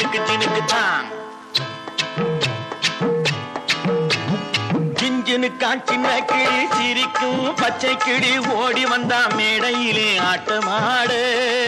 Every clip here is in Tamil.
ஜினுக்கு ஜினுக்கு தான் ஜிஞ்சினுக்கா சின்ன கிளி சிரிக்கும் பச்சை கிளி ஓடி வந்தா மேடையிலே ஆட்டமாடு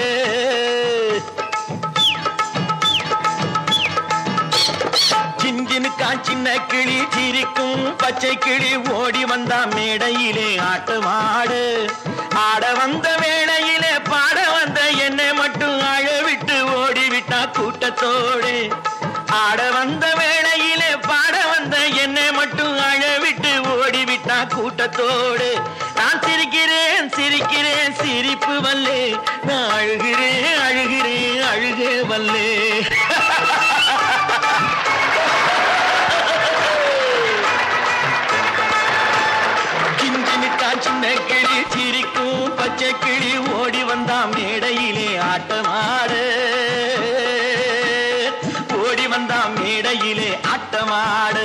ஜிஞ்சினுக்கா சின்ன கிளி சிரிக்கும் பச்சை கிளி ஓடி வந்தா மேடையிலே ஆட்டமாடு ஆட வந்த வேளையிலே பாட வந்த என்னை மட்டும் அழ விட்டு ஓடிவிட்டா கூட்டத்தோடு ஆட வந்த வேளையிலே பாட வந்த என்னை மட்டும் அழ விட்டு ஓடிவிட்டா கூட்டத்தோடு நான் சிரிக்கிறேன் சிரிக்கிறேன் சிரிப்பு வல்லே நான் அழுகிறேன் அழுகிறேன் அழுகே வல்லே கிஞ்சினுக்கா சின்ன கிளி சிரிக்கும் பச்சை கிளி ஓடி வந்தா மேடையிலே ஆட்டமாடு ஓடி வந்தா மேடையிலே ஆட்டமாடு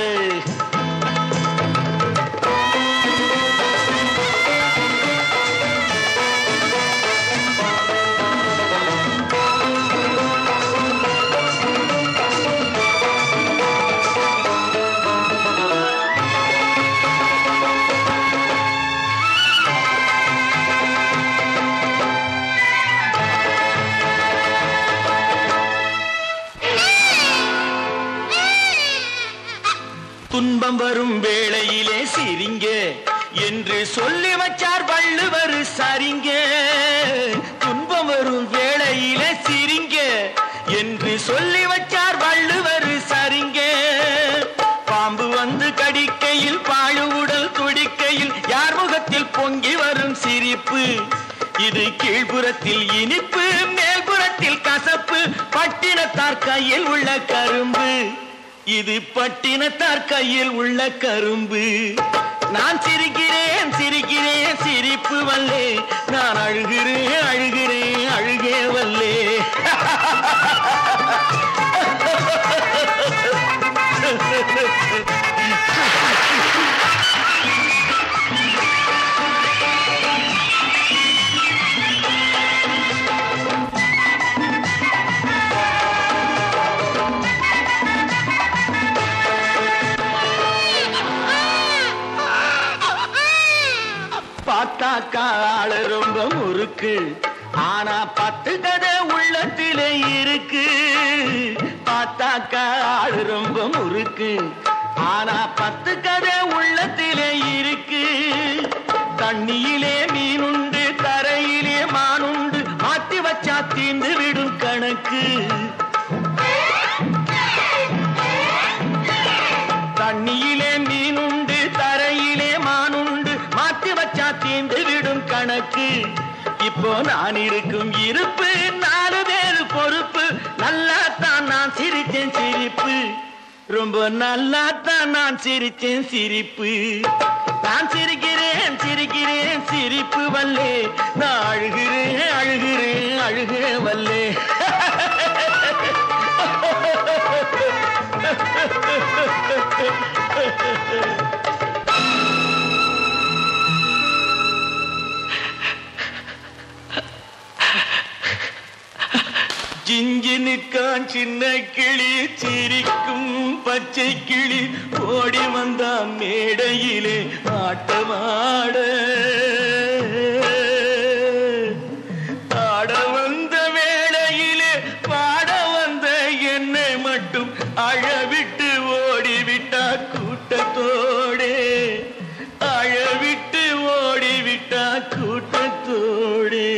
துன்பம் வரும் வேளையிலே சிரிங்க என்று சொல்லி வச்சார் வள்ளுவர் சரிங்க துன்பம் வரும் வேளையிலே சிரிங்க என்று சொல்லி வச்சார் வள்ளுவர் சரிங்க பாம்பு வந்து கடிக்கையில் பாழு உடல் துடிக்கையில் யார் முகத்தில் பொங்கி வரும் சிரிப்பு இது கீழ்புறத்தில் இனிப்பு மேல்புறத்தில் கசப்பு பட்டினத்தார் கையில் உள்ள கரும்பு இது பட்டினத்தார் கையில் உள்ள கரும்பு நான் சிரிக்கிறேன் சிரிக்கிறேன் சிரிப்பு வல்லே நான் அழுகிறேன் அழுகிறேன் அழுகே வல்லே பார்த்தாக்கா ஆளு ரொம்ப முறுக்கு ஆனா பத்து கதை உள்ளத்திலே இருக்கு பார்த்தாக்கா ஆளு ரொம்ப முறுக்கு ஆனா பத்து கதை உள்ளத்திலே இருக்கு தண்ணியிலே மீனுண்டு தரையிலே மானுண்டு மாத்தி வச்சா தீந்து விடும் கணக்கு தண்ணியிலே மீனுண்டு தரையிலே மானுண்டு மாத்தி வச்சா தீண்டு விடும் கணக்கு இப்போ நான் இருக்கும் இருப்பு நாலு பேரு பொறுப்பு நல்லா தான் நான் சிரிச்சேன் சிரிப்பு ரொம்ப நல்லா தான் நான் சிரிச்சேன் சிரிப்பு நான் சிரிக்கிறேன் சிரிக்கிறேன் சிரிப்பு வல்லே நான் அழுகிறேன் அழுகிறேன் அழுகே வல்லே ஜிஞ்சினுக்கான் சின்ன கிளி சிரிக்கும் பச்சை கிளி ஓடி வந்தா மேடையிலே ஆட்டமாட ஆட வந்த வேளையிலே பாட வந்த என்னை மட்டும் அழவிட்டு ஓடிவிட்டா கூட்டத்தோடே அழவிட்டு ஓடிவிட்டா கூட்டத்தோடே